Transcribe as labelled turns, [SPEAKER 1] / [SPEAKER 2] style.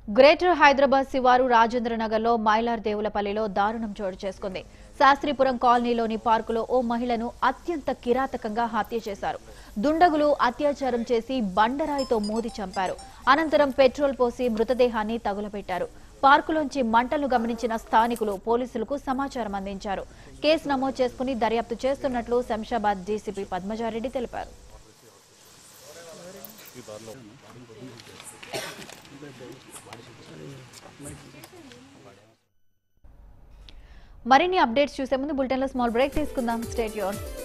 [SPEAKER 1] greater Hyderabad శివారు రాజేంద్ర నగర్లో మైలార్ దేవులపల్లిలో దారుణం చోటు చేసుకుంది శాస్త్రీపురం కాలనీలోని పార్కులో ఓ మహిళను అత్యంత కిరాతకంగా హత్య చేశారు దుండగులు అత్యాచారం చేసి బండరాయితో మోది చంపారు అనంతరం పెట్రోల్ పోసి మృతదేహాన్ని తగులబెట్టారు పార్కులోంచి మంటలు గమనించిన స్థానికులు పోలీసులకు సమాచారం అందించారు కేసు నమోదు చేసుకుని దర్యాప్తు చేస్తున్నట్లు శంషాబాద్ డీసీపీ పద్మజారెడ్డి తెలిపారు మరిన్ని అప్డేట్స్ చూసే ముందు బులెటిన్లో స్మాల్ బ్రేక్ తీసుకుందాం స్టేట్ యూన్